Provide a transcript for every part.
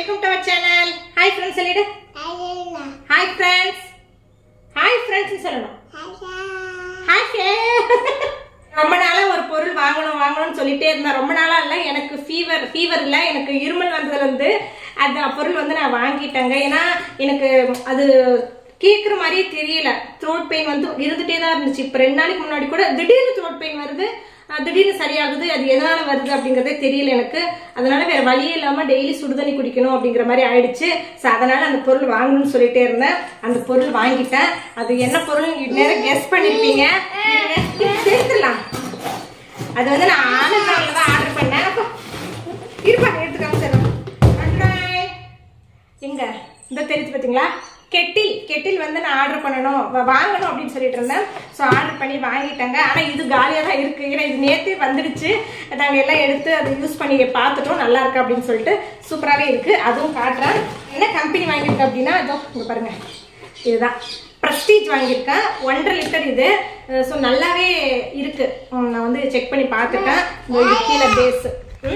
Welcome to our channel hi friends சொல்லிடு hi friends hi friends சொல்லணும் hi ரொம்ப நாளா ஒரு பொருள் வாங்கணும் வாங்கணும்னு சொல்லிட்டே இருந்தேன் ரொம்ப நாளா இல்ல எனக்கு ஃபீவர் ஃபீவர் இல்ல எனக்கு இருமல் வந்ததுல இருந்து அந்த பொருள் வந்து நான் வாங்கிட்டேங்க ஏன்னா எனக்கு அது கேட்குற மாதிரியே தெரியல த்ரோட் பெயின் வந்து இருந்துட்டே தான் இருந்துச்சு இப்போ ரெண்டு நாளைக்கு முன்னாடி கூட திடீர்னு த்ரோட் பெயின் வருது அஹ் திடீர்னு சரியாகுது அது எதனால வருது அப்படிங்கறதே தெரியல எனக்கு அதனால வேற வழியே இல்லாம டெய்லி சுடுதண்ணி குடிக்கணும் அப்படிங்கிற மாதிரி ஆயிடுச்சு ஸோ அதனால அந்த பொருள் வாங்கணும்னு சொல்லிட்டே இருந்தேன் அந்த பொருள் வாங்கிட்டேன் அது என்ன பொருள் நேரம் கெஸ் பண்ணிருப்பீங்க சேர்த்துலாம் அது வந்து நான் ஆன்லைன்ல தான் ஆர்டர் பண்ணேன் அப்போ இருப்பா எடுத்துக்காம சார் எங்க இந்த தெரிஞ்சு பார்த்தீங்களா கெட்டில் கெட்டில் வந்து நான் ஆர்டர் பண்ணணும் வ- வாங்கணும் அப்படின்னு சொல்லிட்டு இருந்தேன் ஸோ ஆர்டர் பண்ணி வாங்கிட்டாங்க ஆனால் இது காலியாக தான் இருக்கு ஏன்னா இது நேற்றே வந்துடுச்சு நாங்கள் எல்லாம் எடுத்து அதை யூஸ் பண்ணி பார்த்துட்டோம் நல்லா இருக்கு அப்படின்னு சொல்லிட்டு சூப்பராகவே இருக்கு அதுவும் காட்டுறேன் என்ன கம்பெனி வாங்கியிருக்கேன் அப்படின்னா இதோ இங்க பாருங்க இதுதான் ப்ரெஸ்டீஜ் வாங்கியிருக்கேன் ஒன்றரை லிட்டர் இது ஸோ நல்லாவே இருக்கு உம், நான் வந்து செக் பண்ணி பார்த்துட்டேன் இந்த இது கீழே பேஸ்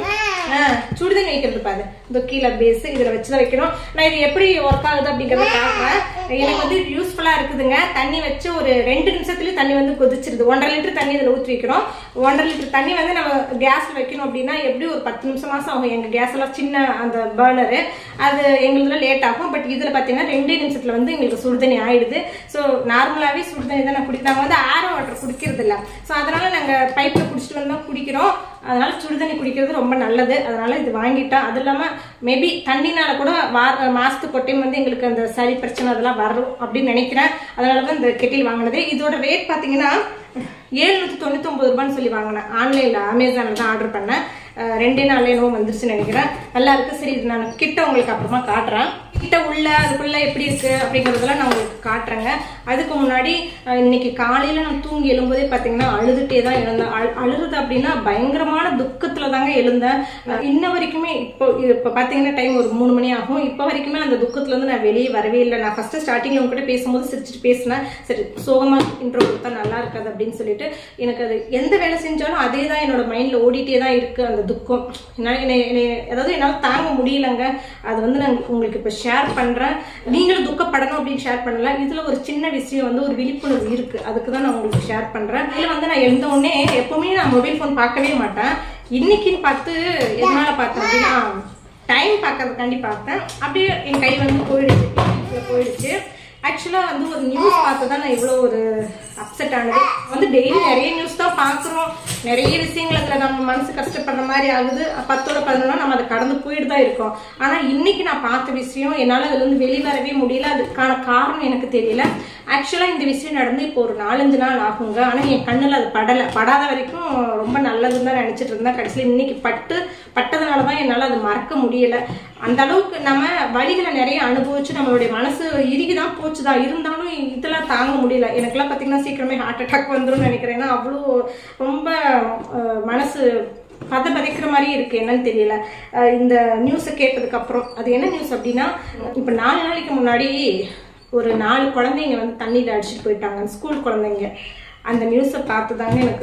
சுடுதண்ணி வைக்கிறது பாரு இந்த கீழே பேஸ் இதுல வச்சுதான் வைக்கணும் நான் இது எப்படி ஒர்க் ஆகுது அப்படிங்கறத காட்டுறேன் எனக்கு வந்து யூஸ்ஃபுல்லா இருக்குதுங்க தண்ணி வச்சு ஒரு ரெண்டு நிமிஷத்துலயே தண்ணி வந்து கொதிச்சிருது ஒன்றரை லிட்டர் தண்ணி இதுல ஊற்றி வைக்கிறோம் ஒன்றரை லிட்டர் தண்ணி வந்து நம்ம கேஸ்ல வைக்கணும் அப்படின்னா எப்படி ஒரு பத்து நிமிஷம் மாசம் ஆகும் எங்க கேஸ் எல்லாம் சின்ன அந்த பர்னரு அது எங்களுதுல லேட் ஆகும் பட் இதுல பாத்தீங்கன்னா ரெண்டே நிமிஷத்துல வந்து எங்களுக்கு சுடுதண்ணி ஆயிடுது ஸோ நார்மலாவே சுடுதண்ணி தான் நான் குடித்தாங்க வந்து ஆரோ வாட்டர் குடிக்கிறது இல்ல ஸோ அதனால நாங்க பைப்ல குடிச்சிட்டு வந்தா குடிக்கிறோம் அதனால சுடுதண்ணி குடிக்கிறது ரொம்ப நல்லது அதனால இது வாங்கிட்டோம் அது இல்லாம மேபி தண்ணினால கூட வார மாசத்துக்கு ஒரு டைம் வந்து எங்களுக்கு அந்த சளி பிரச்சனை அதெல்லாம் வரும் அப்படின்னு நினைக்கிறேன் அதனால தான் இந்த கெட்டில் வாங்கினது இதோட ரேட் பாத்தீங்கன்னா ஏழ்நூத்தி தொண்ணூத்தி ஒன்பது ரூபான்னு சொல்லி வாங்கினேன் ஆன்லைன்ல அமேசான்ல தான் ஆர்டர் பண்ணேன் அஹ் ரெண்டே நாள்ல என்னவோ வந்துருச்சுன்னு நினைக்கிறேன் நல்லா இருக்கு சரி இது நான் கிட்ட உங்களுக்கு அப்புறமா காட்டுறேன் கிட்ட உள்ள அதுக்குள்ள எப்படி இருக்கு அப்படிங்கறதெல்லாம் நான் உங்களுக்கு காட்டுறேங்க அதுக்கு முன்னாடி அஹ், இன்னைக்கு காலையில நான் தூங்கி எழும்போதே பாத்தீங்கன்னா அழுதுட்டே தான் எழுந்தேன் அழு- அழுறது அப்படின்னா பயங்கரமான துக்கத்துல தாங்க எழுந்தேன் அஹ், இன்ன வரைக்குமே இப்போ இது இப்போ பாத்தீங்கன்னா டைம் ஒரு மூணு மணி ஆகும் இப்போ வரைக்குமே அந்த துக்கத்துல இருந்து நான் வெளியே வரவே இல்லை நான் ஃபர்ஸ்ட் ஸ்டார்டிங்ல உங்ககிட்ட பேசும்போது சிரிச்சிட்டு பேசினேன் சரி சோகமா இன்ட்ரோ கொடுத்தா நல்லா இருக்காது அப்படின்னு சொல்லிட்டு எனக்கு அது எந்த வேலை செஞ்சாலும் அதே தான் என்னோட மைண்ட்ல ஓடிட்டே தான் இருக்கு அந்த துக்கம் என்னால் என்னை என்னை அதாவது என்னால் தாங்க முடியலங்க அது வந்து நான் உங்களுக்கு இப்போ ஷேர் பண்றேன் நீங்களும் துக்கப்படணும் அப்படின்னு ஷேர் பண்ணல இதுல ஒரு சின்ன விஷயம் வந்து ஒரு விழிப்புணர்வு இருக்கு அதுக்கு தான் நான் உங்களுக்கு ஷேர் பண்றேன் இதுல வந்து நான் எழுந்த உடனே எப்பவுமே நான் மொபைல் ஃபோன் பார்க்கவே மாட்டேன் இன்னைக்குன்னு பார்த்து எதனால பார்த்தேன் அப்படின்னா டைம் பார்க்கறதுக்காண்டி பார்த்தேன் அப்படியே என் கை வந்து போயிடுச்சு இதுல போயிடுச்சு ஆக்சுவலா வந்து ஒரு நியூஸ் பார்த்து தான் நான் இவ்வளோ ஒரு அப்செட் ஆனது வந்து டெய்லி நிறைய நியூஸ் தான் பார்க்குறோம் நிறைய விஷயங்கள் அதில் நம்ம மனசு கஷ்டப்படுற மாதிரி ஆகுது பத்தோட பதினொன்னா நம்ம அதை கடந்து போயிட்டு தான் இருக்கோம் ஆனால் இன்னைக்கு நான் பார்த்த விஷயம் என்னால் அதுல இருந்து வெளிவரவே முடியல அதுக்கான காரணம் எனக்கு தெரியல ஆக்சுவலாக இந்த விஷயம் நடந்து இப்போ ஒரு நாலஞ்சு நாள் ஆகுங்க ஆனால் என் கண்ணில் அது படலை படாத வரைக்கும் ரொம்ப நல்லதுன்னு தான் நினச்சிட்டு இருந்தேன் கடைசியில் இன்னைக்கு பட்டு பட்டதுனால தான் என்னால் அது மறக்க முடியல அந்த அளவுக்கு நம்ம வழிகளை நிறைய அனுபவிச்சு நம்மளுடைய மனசு இறுகி தான் போச்சுதான் இருந்தாலும் இதெல்லாம் தாங்க முடியல எனக்கெல்லாம் பார்த்தீங்கன்னா சீக்கிரமே ஹார்ட் அட்டாக் வந்துரும்னு நினைக்கிறேன் ஏன்னா அவ்வளோ ரொம்ப அஹ், மனசு பத பதைக்கிற மாதிரி இருக்கு என்னன்னு தெரியல அஹ், இந்த நியூஸை கேட்டதுக்கு அப்புறம் அது என்ன நியூஸ் அப்படின்னா இப்போ நாலு நாளைக்கு முன்னாடி ஒரு நாலு குழந்தைங்க வந்து தண்ணியில் அடிச்சுட்டு போயிட்டாங்க ஸ்கூல் குழந்தைங்க அந்த நியூஸை பார்த்து தாங்க எனக்கு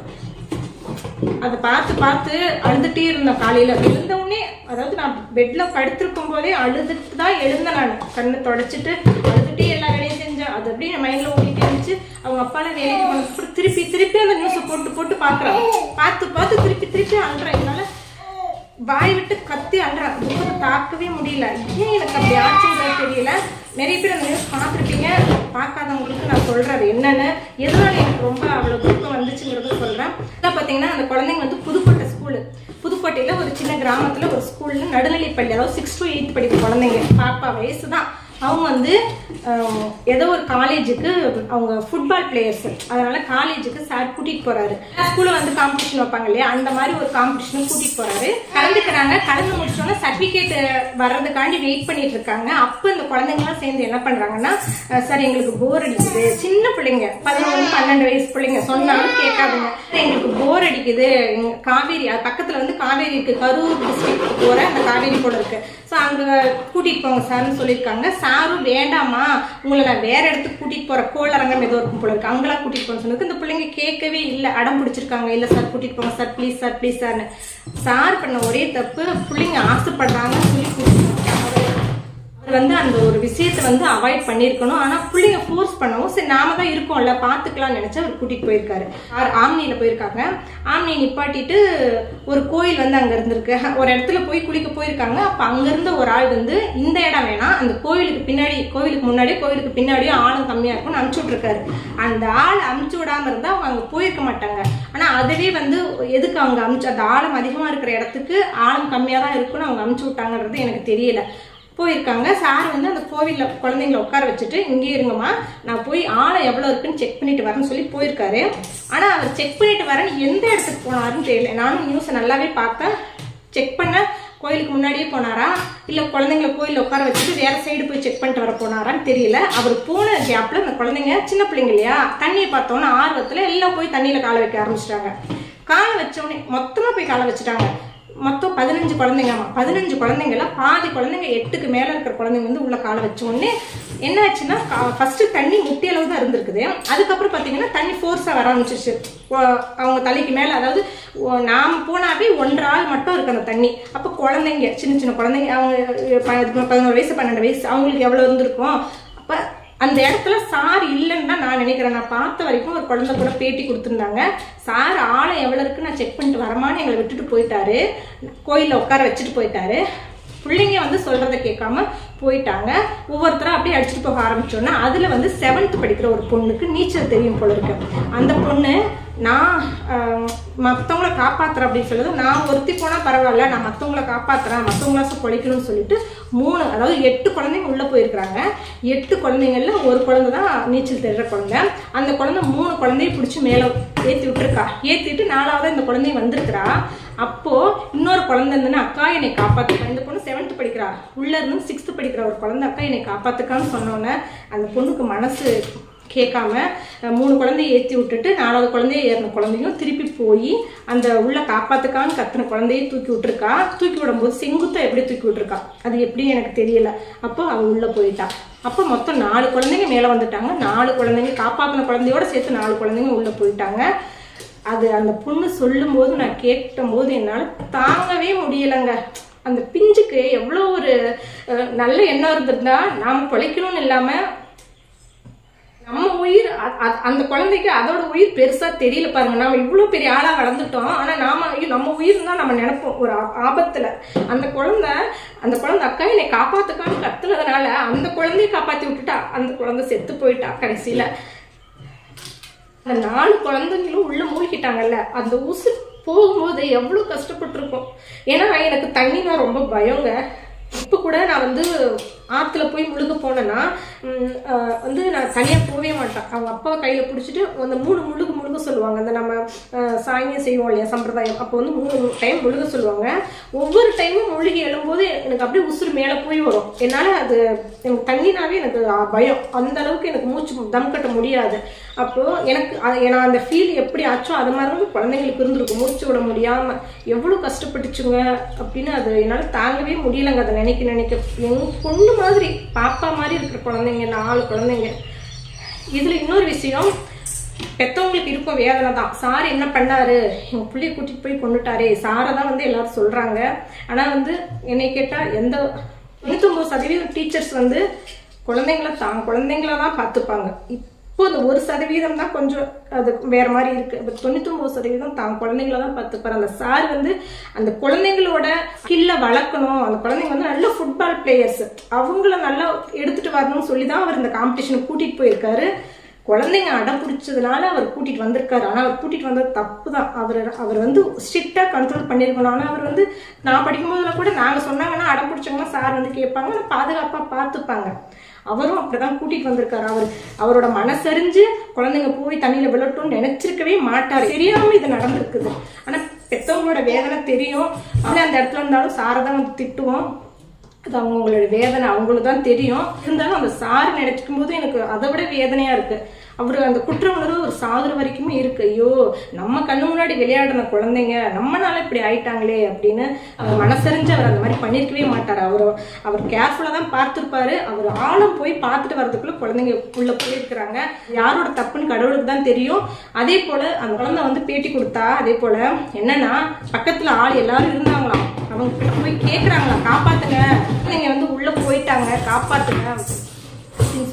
அதை பார்த்து பார்த்து அழுதுட்டே இருந்தேன் காலையில எழுந்த உடனே அதாவது நான் பெட்ல படுத்திருக்கும் போதே அழுதுட்டு தான் எழுந்தேன் நான் கண்ணை தொடச்சிட்டு அழுதுட்டே எல்லா வேலையும் செஞ்சேன் அது அப்படியே என் மைண்ட்ல ஓடிட்டே இருந்துச்சு அவங்க அப்பால வேலைக்கு போனதுக்கு திருப்பி திருப்பி அந்த நியூஸை போட்டு போட்டு பாக்குறேன் பார்த்து பார்த்து திருப்பி திருப்பி அழுறேன் என்னால வாய் விட்டு கத்தி அழுறேன் துக்கத்தை தாக்கவே முடியல ஏன் எனக்கு அப்படி ஆச்சுங்கிறது தெரியல நிறைய பேர் அந்த நியூஸ் பார்த்துருப்பீங்க பார்க்காதவங்களுக்கு நான் சொல்றேன் அது என்னன்னு எதனால எனக்கு ரொம்ப அவ்வளவு துக்கம் வந்துச்சுங்கிறத சொல்றேன் இதான் பாத்தீங்கன்னா அந்த குழந்தைங்க வந்து புதுக்கோட்டை ஸ்கூலு புதுக்கோட்டையில ஒரு சின்ன கிராமத்துல ஒரு ஸ்கூல்ல நடுநிலைப்பள்ளி அதாவது சிக்ஸ் டு எயித் படிக்கிற குழந்தைங்க பாப்பா வயசு தான் அவங்க வந்து ஆஹ், ஏதோ ஒரு காலேஜுக்கு அவங்க ஃபுட்பால் பிளேயர்ஸ் அதனால காலேஜுக்கு சார் கூட்டிட்டு போறாரு ஸ்கூல்ல வந்து காம்படிஷன் வைப்பாங்க இல்லையா அந்த மாதிரி ஒரு காம்படிஷன் கூட்டிட்டு போறாரு கலந்துக்கிறாங்க கலந்து முடிச்சோன்னா சர்டிபிகேட் வர்றதுக்காண்டி வெயிட் பண்ணிட்டு இருக்காங்க அப்ப இந்த குழந்தைங்களாம் சேர்ந்து என்ன பண்றாங்கன்னா அஹ், சார் எங்களுக்கு போர் அடிக்குது சின்ன பிள்ளைங்க பதினொன்று பன்னெண்டு வயசு பிள்ளைங்க சொன்னாலும் கேட்காதுங்க எங்களுக்கு போர் அடிக்குது எங்க காவேரி அது பக்கத்துல வந்து காவேரி இருக்கு கரூர் டிஸ்ட்ரிக்ட் போற அந்த காவேரி போல இருக்கு ஸோ அங்க கூட்டிட்டு போங்க சார்னு சொல்லியிருக்காங்க சாரும் வேண்டாமா உங்களை நான் வேற இடத்துக்கு கூட்டிட்டு போற கோளரங்கம் ஏதோ இருக்கும் போல இருக்கு அங்கெல்லாம் கூட்டிட்டு போக சொன்னதுக்கு இந்த பிள்ளைங்க கேட்கவே இல்லை அடம் பிடிச்சிருக்காங்க இல்ல சார் கூட்டிட்டு போங்க சார் ப்ளீஸ் சார் ப்ளீஸ் சார்னு சார் பண்ண ஒரே தப்பு பிள்ளைங்க ஆசைப்படுறாங்கன்னு சொல்லி கூட்டிட்டு போங்க. வந்து அவாய்ட் பண்ணியிருக்கணும் ஆனா பிள்ளைங்க ஃபோர்ஸ் பண்ணவும் சரி நாம தான் இருக்கோம்ல பாத்துக்கலாம்னு நினைச்சு அவர் கூட்டிட்டு போயிருக்காரு ஆர் ஆம்னியில போயிருக்காங்க ஆம்னியை நிப்பாட்டிட்டு ஒரு கோயில் வந்து அங்க இருந்திருக்கு ஒரு இடத்துல போய் குளிக்க போயிருக்காங்க அப்ப அங்க இருந்த ஒரு ஆள் வந்து இந்த இடம் வேணாம் அந்த கோவிலுக்கு பின்னாடி கோவிலுக்கு முன்னாடி கோவிலுக்கு பின்னாடியும் ஆளும் கம்மியா இருக்கும்னு அனுப்பிச்சு விட்டுருக்காரு அந்த ஆள் அனுப்பிச்சு விடாம இருந்தா அவங்க அங்க போயிருக்க மாட்டாங்க ஆனா அதுவே வந்து எதுக்கு அவங்க அனுப்பிச்சு அந்த ஆழம் அதிகமா இருக்கிற இடத்துக்கு ஆழம் கம்மியா தான் இருக்கும்னு அவங்க அனுப்பிச்சு விட்டாங்கன்றது எனக்கு தெரியல போயிருக்காங்க சார் வந்து அந்த கோவில்ல குழந்தைங்கள உட்கார வச்சுட்டு இங்கே இருங்கம்மா நான் போய் ஆழம் எவ்வளவு இருக்குன்னு செக் பண்ணிட்டு வரேன்னு சொல்லி போயிருக்காரு ஆனா அவர் செக் பண்ணிட்டு வரேன்னு எந்த இடத்துக்கு போனாருன்னு தெரியல நானும் நியூஸ் நல்லாவே பார்த்தேன் செக் பண்ண கோயிலுக்கு முன்னாடியே போனாரா இல்ல குழந்தைங்கள கோயில்ல உட்கார வச்சுட்டு வேற சைடு போய் செக் பண்ணிட்டு வர போனாரான்னு தெரியல அவர் போன கேப்ல அந்த குழந்தைங்க சின்ன பிள்ளைங்க இல்லையா தண்ணியை பார்த்தோன்னா ஆர்வத்துல எல்லாம் போய் தண்ணியில காலை வைக்க ஆரம்பிச்சிட்டாங்க காலை வச்ச உடனே மொத்தமா போய் காலை வச்சுட்டாங்க மொத்தம் பதினஞ்சு குழந்தைங்கம்மா பதினஞ்சு குழந்தைங்கள பாதி குழந்தைங்க எட்டுக்கு மேல இருக்கிற குழந்தைங்க வந்து உள்ள காலை வச்ச உடனே என்ன ஆச்சுன்னா ஃபர்ஸ்ட் தண்ணி முட்டி அளவு தான் இருந்திருக்குது அதுக்கப்புறம் பாத்தீங்கன்னா தண்ணி ஃபோர்ஸா வர ஆரம்பிச்சிச்சு ஒ- அவங்க தலைக்கு மேல அதாவது ஒ- நாம போனாவே ஒன்றரை ஆள் மட்டும் இருக்கு அந்த தண்ணி அப்ப குழந்தைங்க சின்ன சின்ன குழந்தைங்க அவங்க ப- பதினோரு வயசு பன்னெண்டு வயசு அவங்களுக்கு எவ்வளவு இருந்திருக்கும் அப்ப அந்த இடத்துல சார் இல்லைன்னு தான் நான் நினைக்கிறேன் நான் பார்த்த வரைக்கும் ஒரு குழந்தை கூட பேட்டி கொடுத்துருந்தாங்க சார் ஆழம் எவ்வளோ இருக்கு நான் செக் பண்ணிட்டு வரமான்னு எங்களை விட்டுட்டு போயிட்டாரு கோயிலில் உட்கார வச்சுட்டு போயிட்டாரு பிள்ளைங்க வந்து சொல்றதை கேட்காம போயிட்டாங்க ஒவ்வொருத்தரும் அப்படியே அடிச்சுட்டு போக ஆரம்பிச்சோன்னா அதுல வந்து செவன்த் படிக்கிற ஒரு பொண்ணுக்கு நீச்சல் தெரியும் போல இருக்கு அந்த பொண்ணு நான் ஆஹ், மத்தவங்கள காப்பாத்துறேன் அப்படின்னு சொல்லுது நான் ஒருத்தி போனா பரவாயில்ல நான் மத்தவங்கள காப்பாத்துறேன் மத்தவங்களாச்சும் பொழைக்கணும்னு சொல்லிட்டு மூணு அதாவது எட்டு குழந்தைங்க உள்ள போயிருக்கிறாங்க எட்டு குழந்தைங்கள்ல ஒரு குழந்தை தான் நீச்சல் தெரிகிற குழந்தை அந்த குழந்தை மூணு குழந்தைய பிடிச்சி மேலே ஏத்தி விட்டுருக்கா ஏத்திட்டு நாலாவது இந்த குழந்தைய வந்திருக்கிறா அப்போ இன்னொரு குழந்தை இருந்துன்னு அக்கா என்னை காப்பாத்துக்கா இந்த பொண்ணு செவன்த் படிக்கிறா உள்ள இருந்து சிக்ஸ்த் படிக்கிற ஒரு குழந்தை அக்கா என்னை காப்பாத்துக்கான்னு சொன்னோன்னே அந்த பொண்ணுக்கு மனசு கேட்காம அஹ், மூணு குழந்தைய ஏற்றி விட்டுட்டு நாலாவது குழந்தைய ஏறின குழந்தையும் திருப்பி போய் அந்த உள்ள காப்பாத்துக்கான்னு கத்துன குழந்தைய தூக்கி விட்டுருக்கா தூக்கி விடும்போது செங்குத்தா எப்படி தூக்கி விட்டுருக்கா அது எப்படி எனக்கு தெரியல அப்போ அவ உள்ள போயிட்டா அப்போ மொத்தம் நாலு குழந்தைங்க மேலே வந்துட்டாங்க நாலு குழந்தைங்க காப்பாத்தின குழந்தையோட சேர்த்து நாலு குழந்தைங்க உள்ள போயிட்டாங்க அது அந்த பொண்ணு சொல்லும்போது நான் கேட்டபோது என்னால் தாங்கவே முடியலைங்க அந்த பிஞ்சுக்கு எவ்வளோ ஒரு அஹ், நல்ல எண்ணம் இருந்திருந்தா நாம் பிழைக்கணும்னு இல்லாமல் நம்ம உயிர் அ- அ- அந்த குழந்தைக்கு அதோட உயிர் பெருசா தெரியல பாருங்க நாம இவ்வளவு பெரிய ஆளா வளர்ந்துட்டோம் ஆனா நாம ஐயோ, நம்ம உயிர் தான் நம்ம நினைப்போம் ஒரு ஆ- ஆபத்துல அந்த குழந்தை அந்த குழந்தை அக்கா என்னை காப்பாத்துக்கான்னு கத்துனதுனால அந்த குழந்தைய காப்பாத்தி விட்டுட்டா அந்த குழந்தை செத்து போயிட்டா கடைசியில அந்த நாலு குழந்தைங்களும் உள்ள மூழ்கிட்டாங்கல்ல அந்த உசுர் போகும்போது எவ்வளவு கஷ்டப்பட்டிருக்கும் ஏன்னா எனக்கு தண்ணினா ரொம்ப பயங்க இப்போ கூட நான் வந்து ஆற்றுல போய் முழுக போனேன்னா ம், ஆஹ், வந்து நான் தனியாக போகவே மாட்டேன் அவங்க அப்பாவை கையில் பிடிச்சிட்டு அந்த மூணு முழுகு முழுக சொல்லுவாங்க அந்த நம்ம ஆஹ், சாங்கியம் செய்வோம் இல்லையா சம்பிரதாயம் அப்போ வந்து மூணு டைம் முழுக சொல்லுவாங்க ஒவ்வொரு டைமும் முழுகி எழும்போது எனக்கு அப்படியே உசுறு மேலே போய் வரும் என்னால் அது எனக்கு தண்ணினாவே எனக்கு ஆஹ், பயம் அந்த அளவுக்கு எனக்கு மூச்சு தம் கட்ட முடியாது அப்போ எனக்கு அது- நான் அந்த ஃபீல் எப்படி ஆச்சோ அது மாதிரி தான் குழந்தைங்களுக்கு இருந்திருக்கும் மூச்சு விட முடியாம எவ்வளவு கஷ்டப்பட்டுச்சுங்க அப்படின்னு அது என்னால தாங்கவே முடியலங்க அதை நினைக்க நினைக்க என் பொண்ணு மாதிரி பாப்பா மாதிரி இருக்கிற குழந்தைங்க நாலு குழந்தைங்க இதுல இன்னொரு விஷயம் பெத்தவங்களுக்கு இருக்கும் வேதனை தான் சார் என்ன பண்ணாரு எங்க பிள்ளைய கூட்டிட்டு போய் கொண்டுட்டாரே சாரை தான் வந்து எல்லாரும் சொல்றாங்க ஆனா வந்து என்னை கேட்டா எந்த தொண்ணூத்தொன்பது சதவீதம் டீச்சர்ஸ் வந்து குழந்தைங்கள தான் குழந்தைங்கள தான் பார்த்துப்பாங்க இப்போ இந்த ஒரு சதவீதம் தான் கொஞ்சம் அது வேற மாதிரி இருக்கு இப்போ தொண்ணூத்தொன்பது சதவீதம் தான் குழந்தைங்கள தான் பார்த்துப்பாரு அந்த சார் வந்து அந்த குழந்தைங்களோட ஸ்கில்ல வளர்க்கணும் அந்த குழந்தைங்க வந்து நல்ல ஃபுட்பால் பிளேயர்ஸ் அவங்கள நல்லா எடுத்துட்டு வரணும்னு சொல்லி தான் அவர் இந்த காம்படிஷனுக்கு கூட்டிட்டு போயிருக்காரு குழந்தைங்க அடம் பிடிச்சதுனால அவர் கூட்டிட்டு வந்திருக்காரு ஆனா அவர் கூட்டிட்டு வந்தது தப்பு தான் அவர் அவர் வந்து ஸ்ட்ரிக்டா கண்ட்ரோல் பண்ணிருக்கணும் ஆனா அவர் வந்து நான் படிக்கும்போதுல கூட நாங்க சொன்னாங்கன்னா அடம் பிடிச்சாங்கன்னா சார் வந்து கேட்பாங்க ஆனா பாதுகாப்பா பார்த்துப்பாங்க அவரும் அப்படிதான் கூட்டிட்டு வந்திருக்காரு அவர் அவரோட மனசறிஞ்சு குழந்தைங்க போய் தண்ணியில விழட்டும்னு நினைச்சிருக்கவே மாட்டாரு தெரியாம இது நடந்திருக்குது ஆனா பெத்தவங்களோட வேதனை தெரியும் அப்படியே அந்த இடத்துல இருந்தாலும் சாரை தான் வந்து திட்டுவோம் அது அவங்களோட வேதனை அவங்களுக்கு தான் தெரியும் இருந்தாலும் அந்த சார் நினைச்சுக்கும் போது எனக்கு அதை விட வேதனையா இருக்கு அவரு அந்த குற்ற உணர்வு ஒரு சாகுற வரைக்குமே இருக்கு ஐயோ நம்ம கண்ணு முன்னாடி விளையாடின குழந்தைங்க நம்மனால இப்படி ஆயிட்டாங்களே அப்படின்னு அவர் மனசறிஞ்சு அவர் அந்த மாதிரி பண்ணிருக்கவே மாட்டார் அவர் அவர் கேர்ஃபுல்லா தான் பார்த்திருப்பாரு அவர் ஆழம் போய் பார்த்துட்டு வரதுக்குள்ள குழந்தைங்க உள்ள போயிருக்கிறாங்க யாரோட தப்புன்னு கடவுளுக்கு தான் தெரியும் அதே போல அந்த குழந்தை வந்து பேட்டி கொடுத்தா அதே போல என்னன்னா பக்கத்துல ஆள் எல்லாரும் இருந்தாங்களாம் அவங்க கிட்ட போய் கேக்குறாங்களா காப்பாத்துங்க நீங்க வந்து உள்ள போயிட்டாங்க காப்பாத்துங்க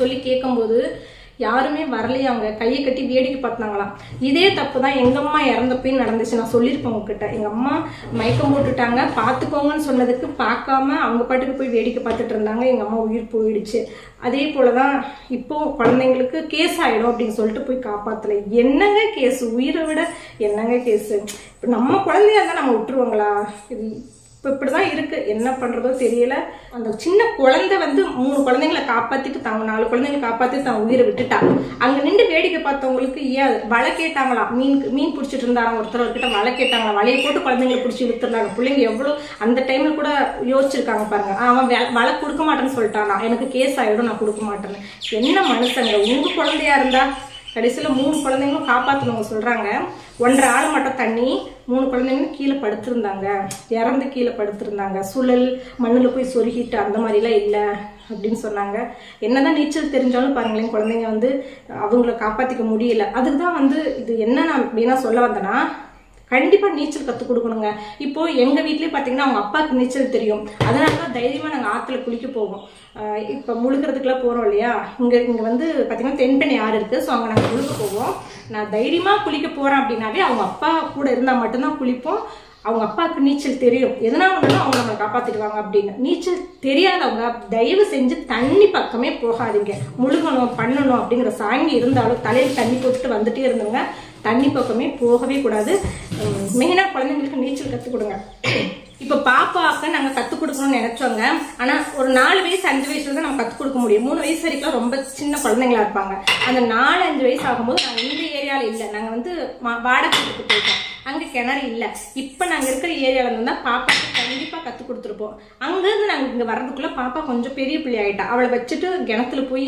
சொல்லி கேட்கும்போது யாருமே வரலையாங்க கையை கட்டி வேடிக்கை பார்த்தாங்களாம் இதே தப்பு தான் எங்க அம்மா இறந்தப்பையும் நடந்துச்சு நான் சொல்லியிருப்பேன் உங்ககிட்ட எங்க அம்மா மயக்கம் போட்டுட்டாங்க பார்த்துக்கோங்கன்னு சொன்னதுக்கு பார்க்காம அவங்க பாட்டுக்கு போய் வேடிக்கை பார்த்துட்டு இருந்தாங்க எங்க அம்மா உயிர் போயிடுச்சு அதே போலதான் இப்போ குழந்தைங்களுக்கு கேஸ் ஆயிடும் அப்படின்னு சொல்லிட்டு போய் காப்பாத்தல என்னங்க கேஸ் உயிரை விட என்னங்க கேஸ் இப்போ நம்ம குழந்தையா இருந்தா நம்ம விட்டுருவாங்களா இது இப்போ இப்படிதான் இருக்கு என்ன பண்றதோ தெரியல அந்த சின்ன குழந்தை வந்து மூணு குழந்தைங்களை காப்பாத்திட்டு தாங்க நாலு குழந்தைங்களை காப்பாத்தி தான் உயிரை விட்டுட்டா அங்க நின்று வேடிக்கை பார்த்தவங்களுக்கு ஏன் வலை கேட்டாங்களாம் மீன் மீன் பிடிச்சிட்டு இருந்தாங்க ஒருத்தர் ஒருக்கிட்ட வலை கேட்டாங்களா வலையை போட்டு குழந்தைங்களை பிடிச்சி இழுத்துறாங்க பிள்ளைங்க எவ்வளவு அந்த டைம்ல கூட யோசிச்சிருக்காங்க பாருங்க அவன் வே- வலை கொடுக்க மாட்டேன்னு சொல்லிட்டானா எனக்கு கேஸ் ஆயிடும் நான் கொடுக்க மாட்டேன்னு என்ன மனுஷங்க உங்க குழந்தையா இருந்தா கடைசியில மூணு குழந்தைங்களும் காப்பாத்தணுங்க சொல்றாங்க ஒன்றரை ஆள் மட்டும் தண்ணி மூணு குழந்தைங்களும் கீழே படுத்திருந்தாங்க இறந்து கீழே படுத்திருந்தாங்க சுழல் மண்ணுல போய் சொருகிட்டு அந்த மாதிரிலாம் இல்லை அப்படின்னு சொன்னாங்க என்னதான் நீச்சல் தெரிஞ்சாலும் பாருங்களேன் குழந்தைங்க வந்து அவங்கள காப்பாத்திக்க முடியல அதுக்கு தான் வந்து இது என்ன நான் மெயினா சொல்ல வந்தேன்னா கண்டிப்பா நீச்சல் கத்துக் கொடுக்கணுங்க இப்போ எங்க வீட்லயே பாத்தீங்கன்னா அவங்க அப்பாவுக்கு நீச்சல் தெரியும் அதனால தான் தைரியமா நாங்க ஆத்துல குளிக்க போவோம் ஆஹ் இப்ப முழுகிறதுக்குலாம் போறோம் இல்லையா இங்க இங்க வந்து பாத்தீங்கன்னா தென்பெண்ணை ஆறு இருக்கு ஸோ அங்க நாங்க முழுக போவோம் நான் தைரியமா குளிக்க போறேன் அப்படின்னாவே அவங்க அப்பா கூட இருந்தா மட்டும்தான் குளிப்போம் அவங்க அப்பாவுக்கு நீச்சல் தெரியும் எதனா ஒன்றுனா அவங்க நம்மளை காப்பாத்திடுவாங்க அப்படின்னு நீச்சல் தெரியாதவங்க தயவு செஞ்சு தண்ணி பக்கமே போகாதீங்க முழுகணும் பண்ணணும் அப்படிங்கிற சாங்கி இருந்தாலும் தலையில் தண்ணி போட்டுட்டு வந்துட்டே இருந்தவங்க தண்ணி பக்கமே போகவே கூடாது மெயினாக குழந்தைங்களுக்கு நீச்சல் கற்றுக் கொடுங்க இப்போ பாப்பாவுக்கு நாங்கள் கற்றுக் கொடுக்கணும்னு நினைச்சோங்க ஆனால் ஒரு நாலு வயசு அஞ்சு வயசுல தான் நம்ம கற்றுக் கொடுக்க முடியும் மூணு வயசு வரைக்கும் ரொம்ப சின்ன குழந்தைங்களா இருப்பாங்க அந்த நாலு அஞ்சு வயசு ஆகும்போது நாங்கள் இந்த ஏரியாவில் இல்லை நாங்கள் வந்து மா- வாடகை வீட்டுக்கு போயிட்டோம் அங்கே கிணறு இல்லை இப்போ நாங்கள் இருக்கிற ஏரியாவில் இருந்தா பாப்பாக்கு கண்டிப்பாக கற்றுக் கொடுத்துருப்போம் அங்கேருந்து நாங்கள் இங்கே வர்றதுக்குள்ளே பாப்பா கொஞ்சம் பெரிய பிள்ளை ஆயிட்டா அவளை வச்சுட்டு கிணத்துல போய்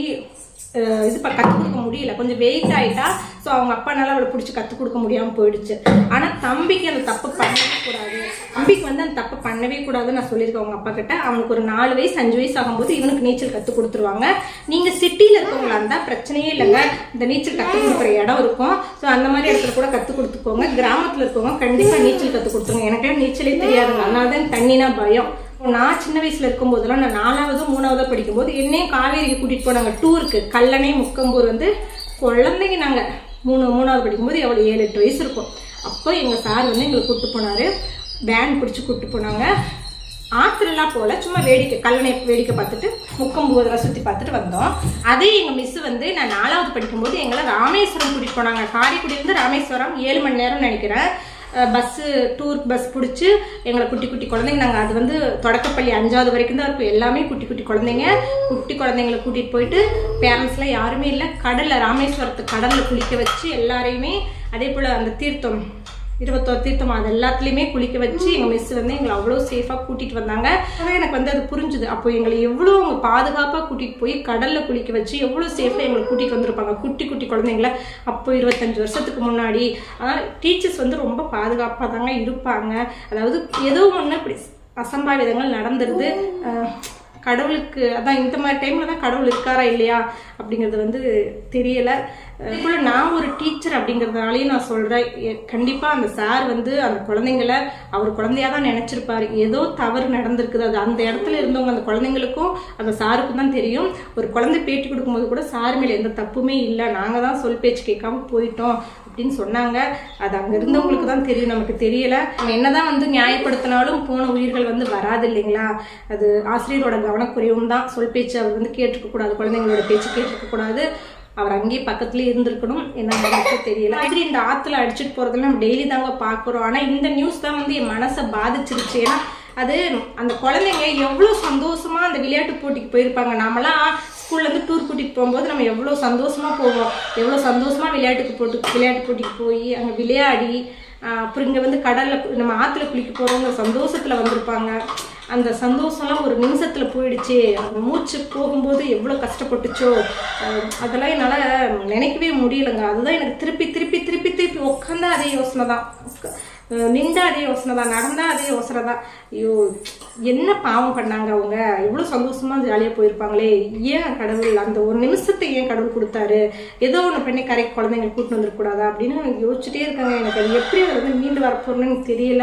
அஹ் இது கற்றுக் கொடுக்க முடியல கொஞ்சம் வெயிட் ஆயிட்டா ஸோ அவங்க அப்பானால அவளை பிடிச்சி கற்றுக் கொடுக்க முடியாமல் போயிடுச்சு ஆனால் தம்பிக்கு அந்த தப்பு பண்ணவே கூடாது தம்பிக்கு வந்து அந்த தப்பு பண்ணவே கூடாதுன்னு நான் சொல்லியிருக்கேன் அவங்க அப்பா கிட்ட அவனுக்கு ஒரு நாலு வயசு அஞ்சு வயசு ஆகும்போது இவனுக்கு நீச்சல் கற்றுக் கொடுத்துருவாங்க நீங்கள் சிட்டியில் இருக்கவங்களா இருந்தால் பிரச்சனையே இல்லைங்க இந்த நீச்சல் கற்றுக் கொடுக்குற இடம் இருக்கும் ஸோ அந்த மாதிரி இடத்துல கூட கற்றுக் கொடுத்துக்கோங்க கிராமத்தில் இருக்கவங்க கண்டிப்பாக நீச்சல் கற்றுக் கொடுத்துருங்க எனக்கெல்லாம் நீச்சலே தெரியாதுங்க அதனால தான் தண்ணினா பயம் நான் சின்ன வயசுல இருக்கும் போதெல்லாம் நான் நாலாவது மூணாவது படிக்கும்போது என்னையும் காவேரிக்கு கூட்டிட்டு போனாங்க டூருக்கு கல்லணை முக்கம்பூர் வந்து குழந்தைங்க நாங்க மூணு மூணாவது படிக்கும்போது எவ்வளவு ஏழு எட்டு வயசு இருக்கும் அப்போ எங்க சார் வந்து எங்களை கூட்டு போனாரு வேன் பிடிச்சி கூட்டு போனாங்க ஆத்திரலாம் போல சும்மா வேடிக்கை கல்லணை வேடிக்கை பார்த்துட்டு முக்கம்பூதெல்லாம் சுத்தி பார்த்துட்டு வந்தோம் அதே எங்க மிஸ் வந்து நான் நாலாவது படிக்கும்போது எங்களை ராமேஸ்வரம் கூட்டிட்டு போனாங்க காரைக்குடியிலிருந்து ராமேஸ்வரம் ஏழு மணி நேரம் நினைக்கிறேன் பஸ்ஸு டூர் பஸ் பிடிச்சி எங்களை குட்டி குட்டி குழந்தைங்க நாங்கள் அது வந்து தொடக்கப்பள்ளி அஞ்சாவது வரைக்கும் தான் இருக்கும் எல்லாமே குட்டி குட்டி குழந்தைங்க குட்டி குழந்தைங்களை கூட்டிகிட்டு போயிட்டு பேரண்ட்ஸ்லாம் யாருமே இல்லை கடலில் ராமேஸ்வரத்து கடலில் குளிக்க வச்சு எல்லாரையுமே அதே போல் அந்த தீர்த்தம் இருபத்தோரு தீர்த்தம் அது எல்லாத்துலேயுமே குளிக்க வச்சு எங்கள் மிஸ் வந்து எங்களை அவ்வளோ சேஃபாக கூட்டிகிட்டு வந்தாங்க அதான் எனக்கு வந்து அது புரிஞ்சுது அப்போ எங்களை எவ்வளோ அவங்க பாதுகாப்பாக கூட்டிகிட்டு போய் கடலில் குளிக்க வச்சு எவ்வளோ சேஃபாக எங்களை கூட்டிகிட்டு வந்திருப்பாங்க குட்டி குட்டி குழந்தைங்கள அப்போ இருபத்தஞ்சு வருஷத்துக்கு முன்னாடி ஆனால் டீச்சர்ஸ் வந்து ரொம்ப பாதுகாப்பாக தாங்க இருப்பாங்க அதாவது ஏதோ ஒன்று இப்படி அசம்பாவிதங்கள் நடந்துருது அஹ் கடவுளுக்கு அதான் இந்த மாதிரி டைம்ல தான் கடவுள் இருக்காரா இல்லையா அப்படிங்கிறது வந்து தெரியல இப்போ நான் ஒரு டீச்சர் அப்படிங்கிறதுனாலையும் நான் சொல்றேன் எ- கண்டிப்பா அந்த சார் வந்து அந்த குழந்தைங்கள அவர் குழந்தையா தான் நினைச்சிருப்பாரு ஏதோ தவறு நடந்திருக்குது அது அந்த இடத்துல இருந்தவங்க அந்த குழந்தைங்களுக்கும் அந்த சாருக்கும் தான் தெரியும் ஒரு குழந்தை பேட்டி கொடுக்கும்போது கூட சார் மேல எந்த தப்புமே இல்லை நாங்க தான் சொல் பேச்சு கேட்காம போயிட்டோம் அப்படின்னு சொன்னாங்க அது அங்க இருந்தவங்களுக்கு தான் தெரியும் நமக்கு தெரியல நம்ம என்னதான் வந்து நியாயப்படுத்தினாலும் போன உயிர்கள் வந்து வராது இல்லைங்களா அது ஆசிரியரோட கவனக்குறைவும் தான் சொல் பேச்சு அவர் வந்து கேட்டிருக்க கூடாது குழந்தைங்களோட பேச்சு கேட்டிருக்க கூடாது அவர் அங்கேயே பக்கத்துலயே இருந்திருக்கணும் என்ன நடந்துச்சோ தெரியல மாதிரி இந்த ஆத்துல அடிச்சுட்டு போறதெல்லாம் நம்ம டெய்லி தாங்க பாக்குறோம் ஆனா இந்த நியூஸ் தான் வந்து என் மனசை பாதிச்சிருச்சு ஏன்னா அது அந்த குழந்தைங்க எவ்வளவு சந்தோஷமா அந்த விளையாட்டு போட்டிக்கு போயிருப்பாங்க நாமெல்லாம் ஸ்கூல்ல இருந்து டூர் கூட்டிட்டு போகும்போது நம்ம எவ்வளவு சந்தோஷமா போவோம் எவ்வளவு சந்தோஷமா விளையாட்டுக்கு போட்டு விளையாட்டு போட்டிக்கு போய் அங்க விளையாடி ஆஹ் அப்புறம் இங்க வந்து கடல்ல கு- நம்ம ஆத்துல குளிக்க போறவங்க சந்தோஷத்துல வந்திருப்பாங்க அந்த சந்தோஷம்லாம் ஒரு நிமிஷத்துல போயிடுச்சு அந்த மூச்சு போகும்போது எவ்வளவு கஷ்டப்பட்டுச்சோ அஹ் அதெல்லாம் என்னால நினைக்கவே முடியலங்க அதுதான் எனக்கு திருப்பி திருப்பி திருப்பி திருப்பி உட்காந்தா அதே யோசனை தான் அஹ் நின்றா அதே யோசனை தான் நடந்தா அதே யோசனை தான் ஐயோ என்ன பாவம் பண்ணாங்க அவங்க எவ்வளவு சந்தோஷமா ஜாலியா போயிருப்பாங்களே ஏன் கடவுள் அந்த ஒரு நிமிஷத்தை ஏன் கடவுள் கொடுத்தாரு ஏதோ ஒன்று பண்ணி கரைக்கு குழந்தைங்க கூட்டிட்டு வந்துடக்கூடாதா அப்படின்னு யோசிச்சுட்டே இருக்காங்க எனக்கு அது எப்படி அதுல இருந்து மீண்டு வரப்போறேன்னு எனக்கு தெரியல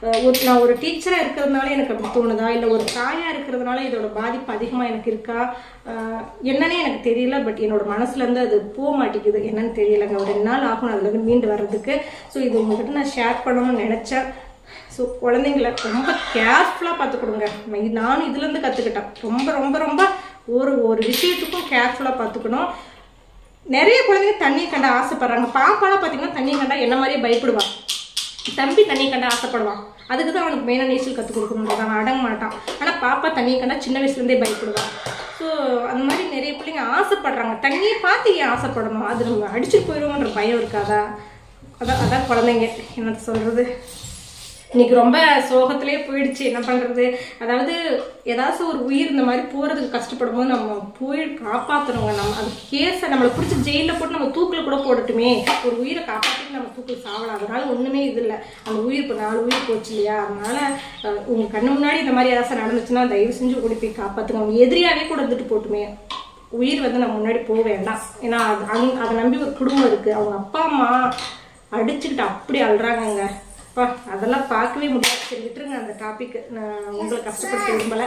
அஹ், ஒரு நான் ஒரு டீச்சராக இருக்கிறதுனால எனக்கு அப்படி தோணுதா இல்லை ஒரு தாயாக இருக்கிறதுனால இதோட பாதிப்பு அதிகமாக எனக்கு இருக்கா அஹ், என்னன்னே எனக்கு தெரியல பட் என்னோட மனசுலேருந்து அது போக மாட்டேங்குது என்னன்னு தெரியலங்க ஒரு ரெண்டு நாள் ஆகும் அதுலேருந்து மீண்டு வர்றதுக்கு ஸோ இது உங்ககிட்ட நான் ஷேர் பண்ணணும்னு நினச்சேன் ஸோ குழந்தைங்கள ரொம்ப கேர்ஃபுல்லாக பார்த்துக்கணுங்க நான் நானும் இதுலேருந்து கற்றுக்கிட்டேன் ரொம்ப ரொம்ப ரொம்ப ஒரு ஒரு விஷயத்துக்கும் கேர்ஃபுல்லாக பார்த்துக்கணும் நிறைய குழந்தைங்க தண்ணி கண்ட ஆசைப்படுறாங்க பாப்பாலாம் பார்த்தீங்கன்னா தண்ணி கண்டா என்ன மாதிரியே பயப்படுவான் தம்பி தண்ணி கண்டா ஆசைப்படுவான் அதுக்கு தான் அவனுக்கு மெயினாக நீச்சல் கற்றுக் கொடுக்கணுன்றது அவன் அடங்க மாட்டான் ஆனால் பாப்பா தண்ணி கண்டா சின்ன வயசுலேருந்தே பயப்படுவான் ஸோ அந்த மாதிரி நிறைய பிள்ளைங்க ஆசைப்படுறாங்க தண்ணியை பார்த்து ஏன் ஆசைப்படணும் அது நம்ம அடிச்சுட்டு போயிடுவோன்ற பயம் இருக்காதா அதான் அதான் குழந்தைங்க என்ன சொல்கிறது இன்னைக்கு ரொம்ப சோகத்திலே போயிடுச்சு என்ன பண்றது அதாவது ஏதாச்சும் ஒரு உயிர் இந்த மாதிரி போறதுக்கு கஷ்டப்படும் போது நம்ம போய் காப்பாத்தணுங்க நம்ம அது கேஸை நம்மளை பிடிச்சி ஜெயிலில் போட்டு நம்ம தூக்கில் கூட போடட்டுமே ஒரு உயிரை காப்பாற்றிட்டு நம்ம தூக்கில் சாவலாம் அதனால ஒண்ணுமே இது இல்லை அந்த உயிர் இப்போ நாலு உயிர் போச்சு இல்லையா அதனால அஹ், உங்க கண்ணு முன்னாடி இந்த மாதிரி ஏதாச்சும் நடந்துச்சுன்னா தயவு செஞ்சு ஓடி போய் காப்பாத்துங்க அவங்க எதிரியாவே கூட இருந்துட்டு போட்டுமே உயிர் வந்து நம்ம முன்னாடி போக வேண்டாம் ஏன்னா அது அங்க- அதை நம்பி ஒரு குடும்பம் இருக்கு அவங்க அப்பா அம்மா அடிச்சுக்கிட்டு அப்படி அழுறாங்கங்க அப்பா அதெல்லாம் பார்க்கவே முடியாது சரி விட்டுருங்க அந்த டாபிக் நான் உங்களை கஷ்டப்படுத்த விரும்பலை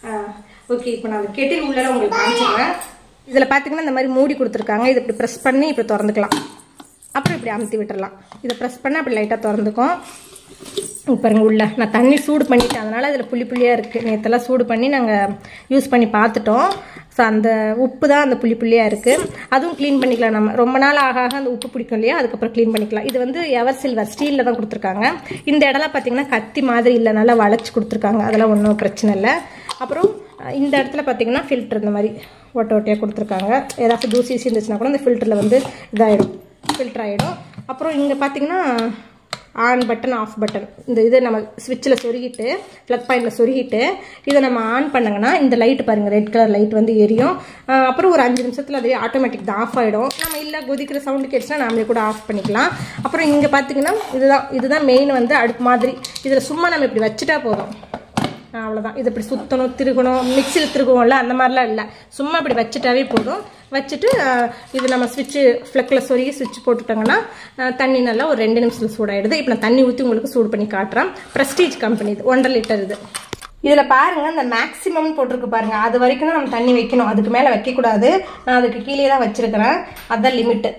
ஓகே இப்போ நான் அந்த கெட்டில் உள்ள உங்களுக்கு காமிச்சிடுறேன் இதில் பார்த்தீங்கன்னா இந்த மாதிரி மூடி கொடுத்துருக்காங்க இதை இப்படி ப்ரெஸ் பண்ணி இப்படி திறந்துக்கலாம் அப்புறம் இப்படி அமுத்தி விட்டுறலாம் இதை ப்ரெஸ் பண்ணால் அப்படி லைட்டாக திறந்துக்கும் இங்க பாருங்க உள்ள நான் தண்ணி சூடு பண்ணிட்டேன் அதனால அதில் புள்ளி புள்ளியாக இருக்குது நேற்றெல்லாம் சூடு பண்ணி நாங்கள் யூஸ் பண்ணி பார்த்துட்டோம் ஸோ அந்த உப்பு தான் அந்த புள்ளி புள்ளியாக இருக்குது அதுவும் க்ளீன் பண்ணிக்கலாம் நம்ம ரொம்ப நாள் ஆக ஆக அந்த உப்பு பிடிக்கும் இல்லையா அதுக்கப்புறம் க்ளீன் பண்ணிக்கலாம் இது வந்து எவர் சில்வர் ஸ்டீலில் தான் கொடுத்துருக்காங்க இந்த இடம்லாம் பார்த்தீங்கன்னா கத்தி மாதிரி இல்லை நல்லா வளைச்சி கொடுத்துருக்காங்க அதெல்லாம் ஒன்றும் பிரச்சனை இல்லை அப்புறம் அஹ், இந்த இடத்துல பார்த்தீங்கன்னா ஃபில்டர் இந்த மாதிரி ஓட்ட ஓட்டையாக கொடுத்துருக்காங்க ஏதாச்சும் தூசி ஈசி இருந்துச்சுன்னா கூட இந்த ஃபில்டரில் வந்து இதாகிடும் ஃபில்டர் ஆகிடும் அப்புறம் இங்கே பார்த்தீங்கன்னா ஆன் பட்டன் ஆஃப் பட்டன் இந்த இது நம்ம ஸ்விட்சில் சொருகிட்டு ப்ளக் பாயிண்டில் சொருகிட்டு இதை நம்ம ஆன் பண்ணங்கன்னா இந்த லைட் பாருங்கள் ரெட் கலர் லைட் வந்து எரியும் ஆஹ் அப்புறம் ஒரு அஞ்சு நிமிஷத்தில் அதுவே ஆட்டோமேட்டிக் ஆஃப் ஆகிடும் நம்ம இல்லை கொதிக்கிற சவுண்டு கேட்டுச்சுன்னா நாமளே கூட ஆஃப் பண்ணிக்கலாம் அப்புறம் இங்கே பார்த்தீங்கன்னா இதுதான் இதுதான் மெயின் வந்து அடுப்பு மாதிரி இதில் சும்மா நம்ம இப்படி வச்சுட்டா போதும் ஆஹ் அவ்வளவுதான் இது இப்படி சுற்றணும் திருகணும் மிக்சியில் திருகுவோம்ல அந்த மாதிரிலாம் இல்லை சும்மா இப்படி வச்சுட்டாவே போதும் வச்சுட்டு ஆஹ் இது நம்ம ஸ்விட்சு ஃப்ளக்கில் சொருகி ஸ்விட்ச் போட்டுட்டாங்கன்னா ஆஹ் தண்ணி நல்லா ஒரு ரெண்டு நிமிஷத்தில் சூடாயிடுது இப்போ நான் தண்ணி ஊற்றி உங்களுக்கு சூடு பண்ணி காட்டுறேன் ப்ரெஸ்டீஜ் கம்பெனி இது ஒன்றரை லிட்டர் இது இதில் பாருங்க இந்த மேக்ஸிமம் போட்டிருக்கு பாருங்க அது வரைக்கும் தான் நம்ம தண்ணி வைக்கணும் அதுக்கு மேலே வைக்கக்கூடாது நான் அதுக்கு கீழே தான் வச்சிருக்கிறேன் அதுதான் லிமிட்டு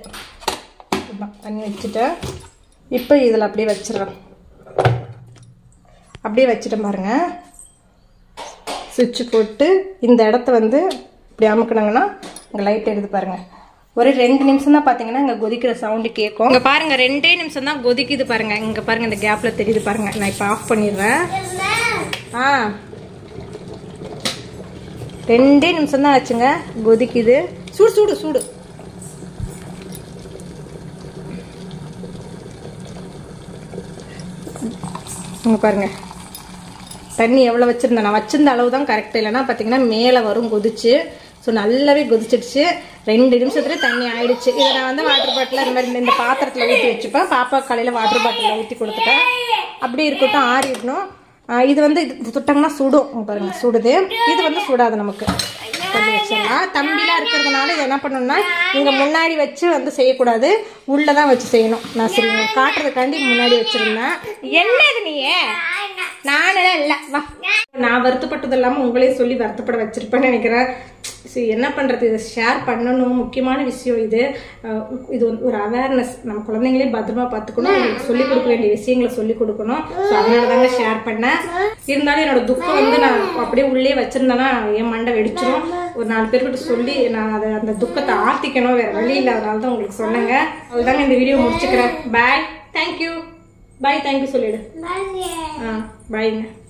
தண்ணி வச்சுட்டு இப்போ இதில் அப்படியே வச்சிடுறேன் அப்படியே வச்சுட்டேன் பாருங்க சுவிட்ச் போட்டு இந்த இடத்த வந்து இப்படி அமுக்குனாங்கன்னா இங்கே லைட் எடுத்து பாருங்க ஒரு ரெண்டு நிமிஷம் தான் பார்த்தீங்கன்னா இங்கே கொதிக்கிற சவுண்டு கேட்கும் இங்கே பாருங்க ரெண்டே நிமிஷம் தான் கொதிக்குது பாருங்க இங்கே பாருங்க இந்த கேப்பில் தெரியுது பாருங்க நான் இப்போ ஆஃப் பண்ணிடுறேன் ஆ ரெண்டே நிமிஷம் தான் ஆச்சுங்க கொதிக்குது சூடு சூடு சூடு இங்க பாருங்க தண்ணி எவ்வளோ வச்சுருந்தேன் நான் வச்சிருந்த அளவு தான் கரெக்ட் இல்லைன்னா பார்த்தீங்கன்னா மேலே வரும் கொதிச்சு ஸோ நல்லாவே கொதிச்சிடுச்சு ரெண்டு நிமிஷத்துல தண்ணி ஆயிடுச்சு இதை நான் வந்து வாட்டர் பாட்டில் இந்த மாதிரி இந்த பாத்திரத்தில் ஊற்றி வச்சுப்பேன் பாப்பா காலையில் வாட்டர் பாட்டிலில் ஊற்றி கொடுத்துட்டேன் அப்படி இருக்கட்டும் ஆறிடணும் ஆஹ் இது வந்து இது தொட்டாங்கன்னா சுடும் இங்க பாருங்க சுடுது இது வந்து சுடாது நமக்கு பண்ணி வச்சிடலாம் தம்பிலாம் இருக்கிறதுனால இது என்ன பண்ணணும்னா இங்கே முன்னாடி வச்சு வந்து செய்யக்கூடாது உள்ளே தான் வச்சு செய்யணும் நான் சரி உங்களுக்கு காட்டுறதுக்காண்டி முன்னாடி வச்சிருந்தேன் என்ன இது நீயே நானே இல்லை வா நான் வருத்தப்பட்டது இல்லாமல் உங்களே சொல்லி வருத்தப்பட வச்சிருப்பேன்னு நினைக்கிறேன் சரி என்ன பண்ணுறது இதை ஷேர் பண்ணணும் முக்கியமான விஷயம் இது அஹ் இது வந்து ஒரு அவேர்னஸ் நம்ம குழந்தைங்களே பத்திரமா பார்த்துக்கணும் அவங்களுக்கு சொல்லிக் கொடுக்க வேண்டிய விஷயங்களை சொல்லிக் கொடுக்கணும் ஸோ அதனால தாங்க ஷேர் பண்ணேன் இருந்தாலும் என்னோட துக்கம் வந்து நான் அப்படியே உள்ளே வச்சிருந்தேன்னா என் மண்டை வெடிச்சிரும் ஒரு நாலு பேர்கிட்ட சொல்லி நான் அதை அந்த துக்கத்தை ஆர்த்திக்கணும் வேற வழி இல்லை அதனால தான் உங்களுக்கு சொன்னேங்க அதுதாங்க இந்த வீடியோ முடிச்சுக்கிறேன் பாய் தேங்க்யூ பாய் தேங்க்யூ சொல்லிடு ஆ பாய்ங்க